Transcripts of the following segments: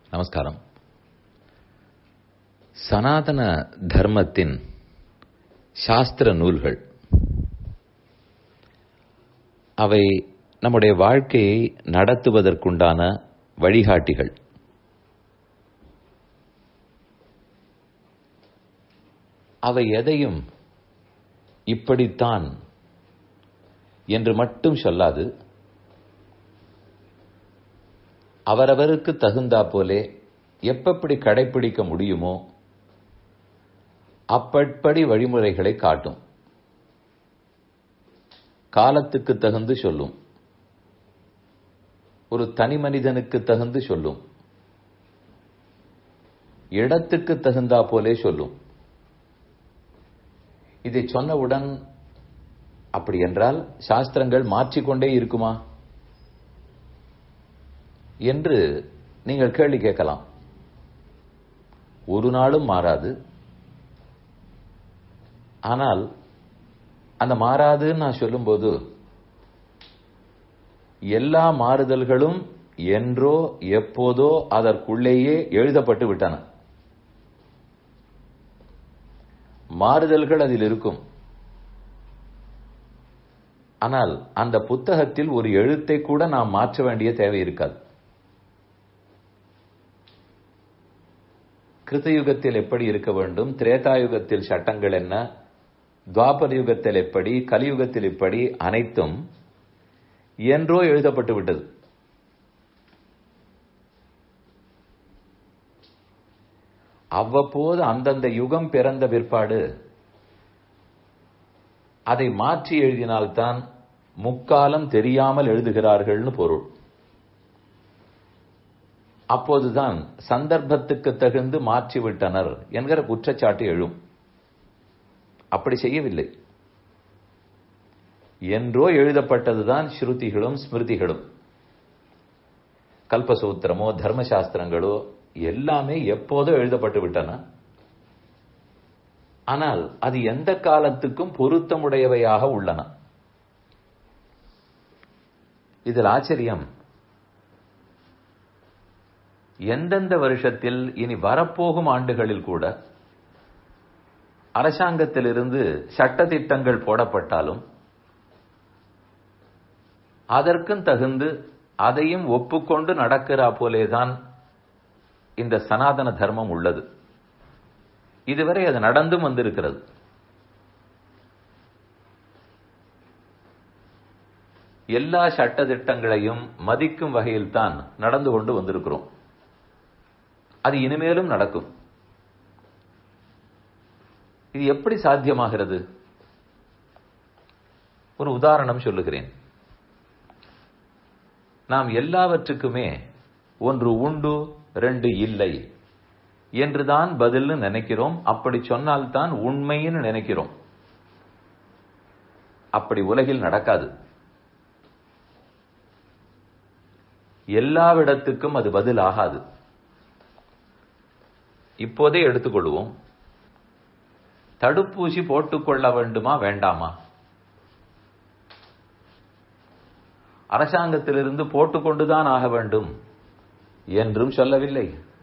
நமஸ்காரம் சனாதன தர்மத்தின் சாஸ்திர நூல்கள் அவை நம்முடைய வாழ்க்கையை நடத்துவதற்குண்டான வழிகாட்டிகள் அவை எதையும் இப்படித்தான் என்று மட்டும் சொல்லாது அவரவருக்கு தகுந்தா போலே எப்பப்படி கடைபிடிக்க முடியுமோ அப்படி வழிமுறைகளை காட்டும் காலத்துக்கு தகுந்து சொல்லும் ஒரு தனி மனிதனுக்கு தகுந்து சொல்லும் இடத்துக்கு தகுந்தா போலே சொல்லும் இதை சொன்னவுடன் அப்படி என்றால் சாஸ்திரங்கள் மாற்றிக்கொண்டே இருக்குமா என்று நீங்கள் கேள்வி கேட்கலாம் ஒரு நாளும் மாறாது ஆனால் அந்த மாறாதுன்னு நான் சொல்லும்போது எல்லா மாறுதல்களும் என்றோ எப்போதோ அதற்குள்ளேயே எழுதப்பட்டு விட்டன மாறுதல்கள் அதில் இருக்கும் ஆனால் அந்த புத்தகத்தில் ஒரு எழுத்தை கூட நாம் மாற்ற வேண்டிய தேவை இருக்காது கிருத்தயுகத்தில் எப்படி இருக்க வேண்டும் திரேதாயுகத்தில் சட்டங்கள் என்ன துவாபர யுகத்தில் எப்படி கலியுகத்தில் எப்படி அனைத்தும் என்றோ எழுதப்பட்டு விட்டது அவ்வப்போது அந்தந்த யுகம் பிறந்த பிற்பாடு அதை மாற்றி எழுதினால்தான் முக்காலம் தெரியாமல் எழுதுகிறார்கள்னு பொருள் அப்போதுதான் சந்தர்ப்பத்துக்கு தகுந்து மாற்றிவிட்டனர் என்கிற குற்றச்சாட்டு எழும் அப்படி செய்யவில்லை என்றோ எழுதப்பட்டதுதான் ஸ்ருதிகளும் ஸ்மிருதிகளும் கல்பசூத்திரமோ தர்மசாஸ்திரங்களோ எல்லாமே எப்போதோ எழுதப்பட்டு விட்டன ஆனால் அது எந்த காலத்துக்கும் பொருத்தமுடையவையாக உள்ளன இதில் ஆச்சரியம் எந்தெந்த வருஷத்தில் இனி வரப்போகும் ஆண்டுகளில் கூட அரசாங்கத்திலிருந்து சட்ட திட்டங்கள் போடப்பட்டாலும் அதற்கும் தகுந்து அதையும் ஒப்புக்கொண்டு நடக்கிறா போலேதான் இந்த சனாதன தர்மம் உள்ளது இதுவரை அது நடந்தும் வந்திருக்கிறது எல்லா சட்ட திட்டங்களையும் மதிக்கும் வகையில் தான் நடந்து கொண்டு வந்திருக்கிறோம் அது இனிமேலும் நடக்கும் இது எப்படி சாத்தியமாகிறது ஒரு உதாரணம் சொல்லுகிறேன் நாம் எல்லாவற்றுக்குமே ஒன்று உண்டு ரெண்டு இல்லை என்றுதான் பதில்னு நினைக்கிறோம் அப்படி சொன்னால்தான் உண்மைன்னு நினைக்கிறோம் அப்படி உலகில் நடக்காது எல்லாவிடத்துக்கும் அது பதில் ஆகாது இப்போதே எடுத்துக்கொள்வோம் தடுப்பூசி போட்டுக்கொள்ள வேண்டுமா வேண்டாமா அரசாங்கத்திலிருந்து போட்டுக்கொண்டுதான் ஆக வேண்டும் என்றும் சொல்லவில்லை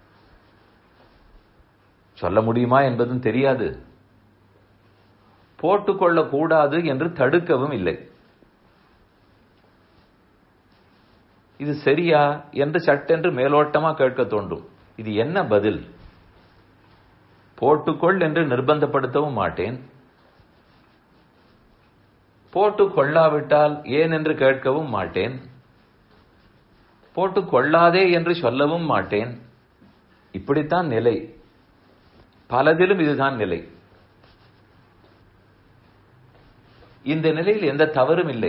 சொல்ல முடியுமா என்பதும் தெரியாது போட்டுக்கொள்ளக் கூடாது என்று தடுக்கவும் இல்லை இது சரியா என்று சட்டென்று மேலோட்டமா கேட்க தோன்றும் இது என்ன பதில் போட்டுக்கொள் என்று நிர்பந்தப்படுத்தவும் மாட்டேன் போட்டுக் கொள்ளாவிட்டால் ஏன் என்று கேட்கவும் மாட்டேன் போட்டுக் கொள்ளாதே என்று சொல்லவும் மாட்டேன் இப்படித்தான் நிலை பலதிலும் இதுதான் நிலை இந்த நிலையில் எந்த தவறும் இல்லை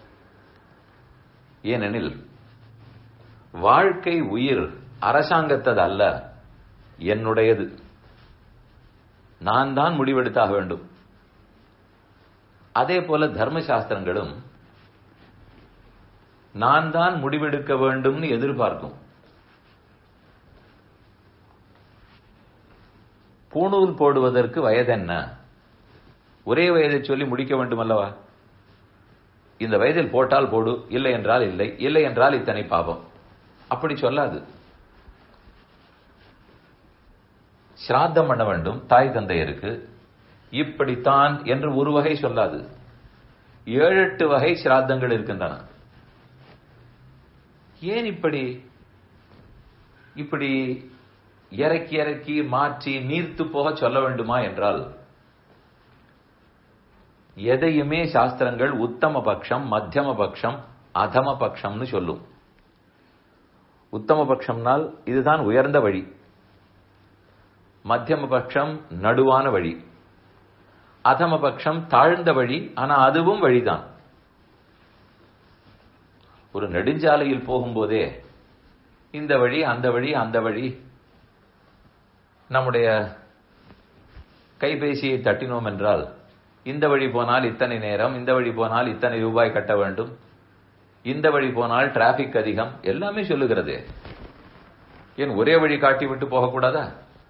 ஏனெனில் வாழ்க்கை உயிர் அரசாங்கத்தது அல்ல என்னுடையது நான் தான் முடிவெடுத்தாக வேண்டும் அதே போல தர்மசாஸ்திரங்களும் நான் தான் முடிவெடுக்க வேண்டும்னு எதிர்பார்க்கும் பூணூல் போடுவதற்கு வயதென்ன ஒரே வயதை சொல்லி முடிக்க வேண்டும் அல்லவா இந்த வயதில் போட்டால் போடு இல்லை என்றால் இல்லை இல்லை என்றால் இத்தனை பாவம் அப்படி சொல்லாது சிராத்தம் பண்ண வேண்டும் தாய் தந்தையருக்கு இப்படித்தான் என்று ஒரு வகை சொல்லாது ஏழு எட்டு வகை சிராத்தங்கள் இருக்கின்றன ஏன் இப்படி இப்படி இறக்கி இறக்கி மாற்றி நீர்த்து போக சொல்ல வேண்டுமா என்றால் எதையுமே சாஸ்திரங்கள் உத்தம பட்சம் மத்தியம பட்சம் அதம பட்சம்னு சொல்லும் உத்தம பட்சம்னால் இதுதான் உயர்ந்த வழி மத்தியம பட்சம் நடுவான வழி அதம பட்சம் தாழ்ந்த வழி ஆனா அதுவும் வழிதான் ஒரு நெடுஞ்சாலையில் போகும்போதே இந்த வழி அந்த வழி அந்த வழி நம்முடைய கைபேசியை தட்டினோம் என்றால் இந்த வழி போனால் இத்தனை நேரம் இந்த வழி போனால் இத்தனை ரூபாய் கட்ட வேண்டும் இந்த வழி போனால் டிராபிக் அதிகம் எல்லாமே சொல்லுகிறது ஏன் ஒரே வழி காட்டி விட்டு போகக்கூடாதா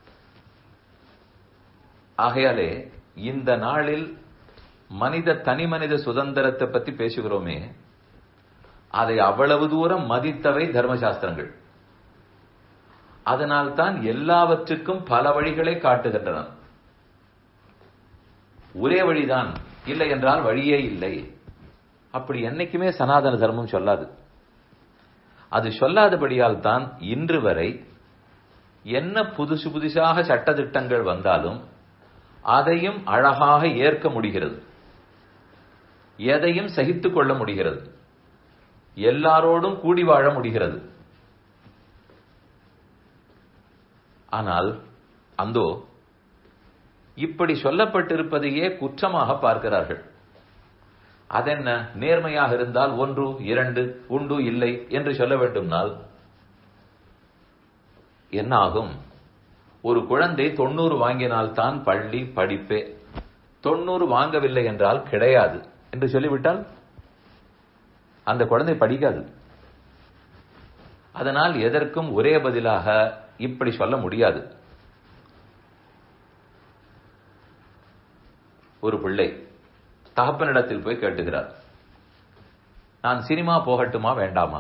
ஆகையாலே இந்த நாளில் மனித தனி மனித சுதந்திரத்தை பத்தி பேசுகிறோமே அதை அவ்வளவு தூரம் மதித்தவை தர்மசாஸ்திரங்கள் அதனால்தான் எல்லாவற்றுக்கும் பல வழிகளை காட்டுகின்றன ஒரே வழிதான் இல்லை என்றால் வழியே இல்லை அப்படி என்னைக்குமே சனாதன தர்மம் சொல்லாது அது சொல்லாதபடியால் தான் இன்று வரை என்ன புதுசு புதுசாக சட்டத்திட்டங்கள் வந்தாலும் அதையும் அழகாக ஏற்க முடிகிறது எதையும் சகித்துக் கொள்ள முடிகிறது எல்லாரோடும் கூடி வாழ முடிகிறது ஆனால் அந்தோ இப்படி சொல்லப்பட்டிருப்பதையே குற்றமாக பார்க்கிறார்கள் அதென்ன நேர்மையாக இருந்தால் ஒன்று இரண்டு உண்டு இல்லை என்று சொல்ல வேண்டும்னால் என்ன ஆகும் ஒரு குழந்தை தொண்ணூறு வாங்கினால் தான் பள்ளி படிப்பே தொண்ணூறு வாங்கவில்லை என்றால் கிடையாது என்று சொல்லிவிட்டால் அந்த குழந்தை படிக்காது அதனால் எதற்கும் ஒரே பதிலாக இப்படி சொல்ல முடியாது ஒரு பிள்ளை தகப்பனிடத்தில் போய் கேட்டுகிறார் நான் சினிமா போகட்டுமா வேண்டாமா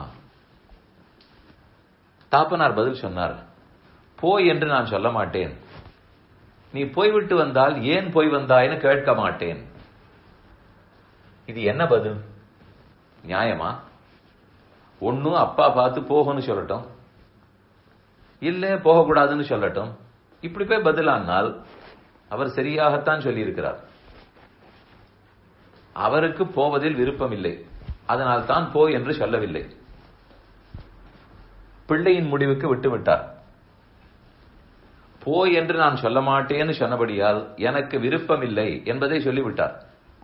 தாப்பனார் பதில் சொன்னார் போய் என்று நான் சொல்ல மாட்டேன் நீ போய்விட்டு வந்தால் ஏன் போய் வந்தாய்னு கேட்க மாட்டேன் இது என்ன பதில் நியாயமா ஒன்னும் அப்பா பார்த்து போகணும்னு சொல்லட்டும் இல்ல போகக்கூடாதுன்னு சொல்லட்டும் இப்படி போய் பதிலானால் அவர் சரியாகத்தான் சொல்லியிருக்கிறார் அவருக்கு போவதில் விருப்பம் இல்லை அதனால் தான் போ என்று சொல்லவில்லை பிள்ளையின் முடிவுக்கு விட்டுவிட்டார் போ என்று நான் சொல்ல மாட்டேன்னு சொன்னபடியால் எனக்கு விருப்பம் இல்லை என்பதை சொல்லிவிட்டார்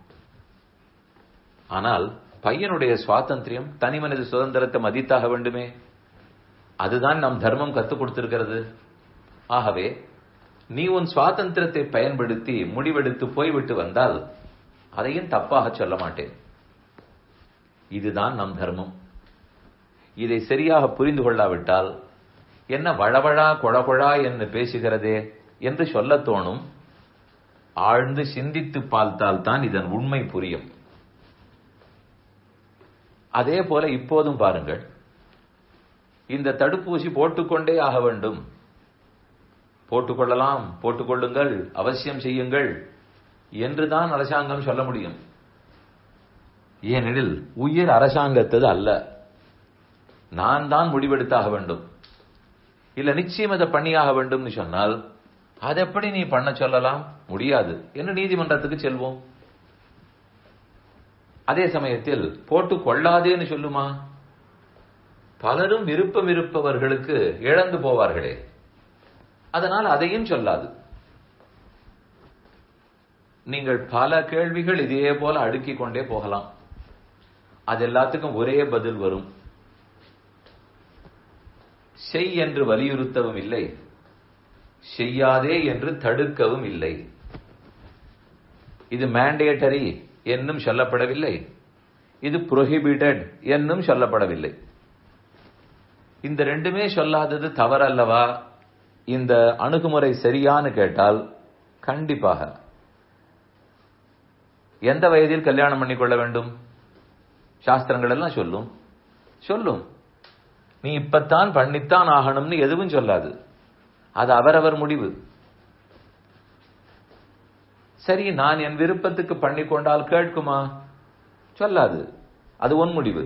ஆனால் பையனுடைய சுவாதந்திரியம் தனி மனித சுதந்திரத்தை மதித்தாக வேண்டுமே அதுதான் நம் தர்மம் கத்துக் கொடுத்திருக்கிறது ஆகவே நீ உன் சுவாதந்திரத்தை பயன்படுத்தி முடிவெடுத்து போய்விட்டு வந்தால் அதையும் தப்பாக சொல்ல மாட்டேன் இதுதான் நம் தர்மம் இதை சரியாக புரிந்து கொள்ளாவிட்டால் என்ன வழவழா கொழகொழா என்று பேசுகிறதே என்று சொல்ல தோணும் ஆழ்ந்து சிந்தித்து பார்த்தால் தான் இதன் உண்மை புரியும் அதே போல இப்போதும் பாருங்கள் இந்த தடுப்பூசி போட்டுக்கொண்டே ஆக வேண்டும் போட்டுக்கொள்ளலாம் போட்டுக்கொள்ளுங்கள் அவசியம் செய்யுங்கள் என்றுதான் அரசாங்கம் சொல்ல முடியும் ஏனெனில் உயிர் அரசாங்கத்தது அல்ல நான் தான் முடிவெடுத்தாக வேண்டும் இல்ல நிச்சயம் அதை பண்ணியாக வேண்டும்னு சொன்னால் அது எப்படி நீ பண்ண சொல்லலாம் முடியாது என்று நீதிமன்றத்துக்கு செல்வோம் அதே சமயத்தில் போட்டு கொள்ளாதேன்னு சொல்லுமா பலரும் விருப்பம் இருப்பவர்களுக்கு இழந்து போவார்களே அதனால் அதையும் சொல்லாது நீங்கள் பல கேள்விகள் இதே போல அடுக்கிக் கொண்டே போகலாம் அது எல்லாத்துக்கும் ஒரே பதில் வரும் செய் என்று வலியுறுத்தவும் இல்லை செய்யாதே என்று தடுக்கவும் இல்லை இது மேண்டேட்டரி என்னும் சொல்லப்படவில்லை இது புரோஹிபிட்டட் என்னும் சொல்லப்படவில்லை இந்த ரெண்டுமே சொல்லாதது தவறல்லவா இந்த அணுகுமுறை சரியான்னு கேட்டால் கண்டிப்பாக எந்த வயதில் கல்யாணம் பண்ணிக்கொள்ள வேண்டும் சாஸ்திரங்கள் எல்லாம் சொல்லும் சொல்லும் நீ இப்பத்தான் பண்ணித்தான் ஆகணும்னு எதுவும் சொல்லாது அது அவரவர் முடிவு சரி நான் என் விருப்பத்துக்கு பண்ணி கொண்டால் கேட்குமா சொல்லாது அது உன் முடிவு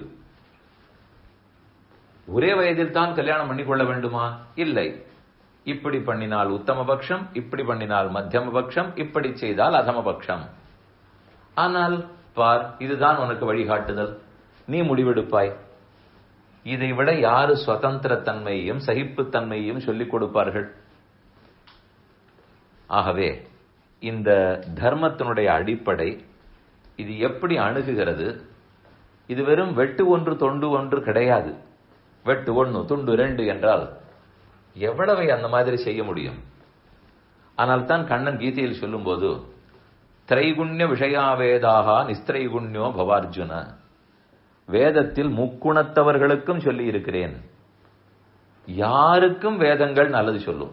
ஒரே வயதில் தான் கல்யாணம் பண்ணிக்கொள்ள வேண்டுமா இல்லை இப்படி பண்ணினால் உத்தம பட்சம் இப்படி பண்ணினால் மத்தியம பட்சம் இப்படி செய்தால் அதம பட்சம் ஆனால் பார் இதுதான் உனக்கு வழிகாட்டுதல் நீ முடிவெடுப்பாய் இதை விட யாரு சுதந்திர தன்மையையும் சகிப்புத்தன்மையையும் சொல்லிக் கொடுப்பார்கள் ஆகவே இந்த தர்மத்தினுடைய அடிப்படை இது எப்படி அணுகுகிறது இது வெறும் வெட்டு ஒன்று தொண்டு ஒன்று கிடையாது வெட்டு ஒன்று துண்டு ரெண்டு என்றால் எவ்வளவை அந்த மாதிரி செய்ய முடியும் ஆனால் தான் கண்ணன் கீதையில் சொல்லும்போது திரைகுண்ய விஷயாவேதாக நிஸ்திரைகுண்யோ பவார்ஜுன வேதத்தில் முக்குணத்தவர்களுக்கும் சொல்லி இருக்கிறேன் யாருக்கும் வேதங்கள் நல்லது சொல்லும்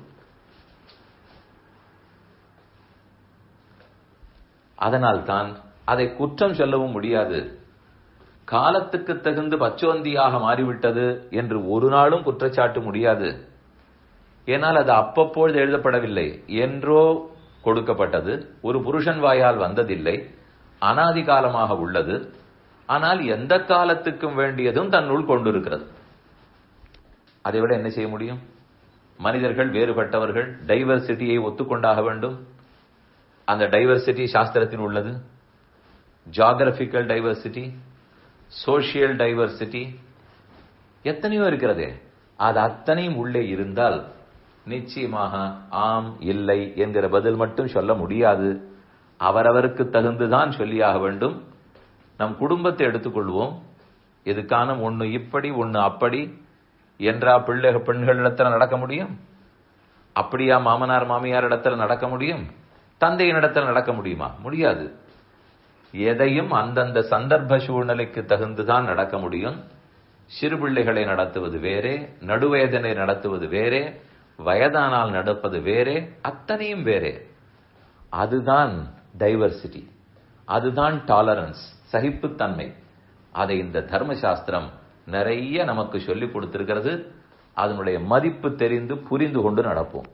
அதனால்தான் அதை குற்றம் சொல்லவும் முடியாது காலத்துக்கு தகுந்து பச்சோந்தியாக மாறிவிட்டது என்று ஒரு நாளும் குற்றச்சாட்டு முடியாது ஏனால் அது அப்பப்பொழுது எழுதப்படவில்லை என்றோ கொடுக்கப்பட்டது ஒரு புருஷன் வாயால் வந்ததில்லை அனாதி காலமாக உள்ளது ஆனால் எந்த காலத்துக்கும் வேண்டியதும் தன்னுள் கொண்டிருக்கிறது அதை விட என்ன செய்ய முடியும் மனிதர்கள் வேறுபட்டவர்கள் டைவர்சிட்டியை ஒத்துக்கொண்டாக வேண்டும் அந்த டைவர்சிட்டி சாஸ்திரத்தில் உள்ளது ஜாகிரபிக்கல் டைவர்சிட்டி சோசியல் டைவர்சிட்டி எத்தனையோ இருக்கிறதே அது அத்தனையும் உள்ளே இருந்தால் நிச்சயமாக ஆம் இல்லை என்கிற பதில் மட்டும் சொல்ல முடியாது அவரவருக்கு தகுந்துதான் சொல்லியாக வேண்டும் நம் குடும்பத்தை எடுத்துக்கொள்வோம் எதுக்கான ஒண்ணு இப்படி ஒண்ணு அப்படி என்றா பிள்ளை பெண்களிடத்துல நடக்க முடியும் அப்படியா மாமனார் மாமியார் இடத்துல நடக்க முடியும் தந்தையின் இடத்துல நடக்க முடியுமா முடியாது எதையும் அந்தந்த சந்தர்ப்ப சூழ்நிலைக்கு தகுந்துதான் நடக்க முடியும் சிறு பிள்ளைகளை நடத்துவது வேறே நடுவயதனை நடத்துவது வேறே வயதானால் நடப்பது வேறே அத்தனையும் வேறே அதுதான் டைவர்சிட்டி அதுதான் டாலரன்ஸ் சகிப்புத்தன்மை அதை இந்த தர்மசாஸ்திரம் நிறைய நமக்கு சொல்லிக் கொடுத்திருக்கிறது அதனுடைய மதிப்பு தெரிந்து புரிந்து கொண்டு நடப்போம்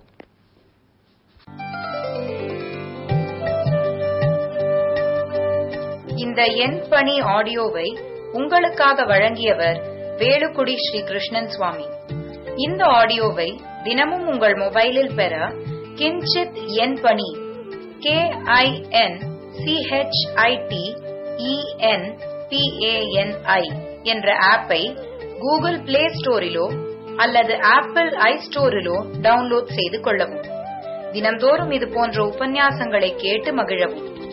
இந்த எண் பணி ஆடியோவை உங்களுக்காக வழங்கியவர் வேலுக்குடி ஸ்ரீ கிருஷ்ணன் சுவாமி இந்த ஆடியோவை தினமும் உங்கள் மொபைலில் பெற கிஞ்சித் எண் பணி கே ஐ என் சிஹெச்ஐடி இஎன் பிஏஎன்ஐ என்ற ஆப்பை கூகுள் பிளே ஸ்டோரிலோ அல்லது ஆப்பிள் ஐ ஸ்டோரிலோ டவுன்லோட் செய்து கொள்ளவும் தினம்தோறும் இது போன்ற உபன்யாசங்களை கேட்டு மகிழவும்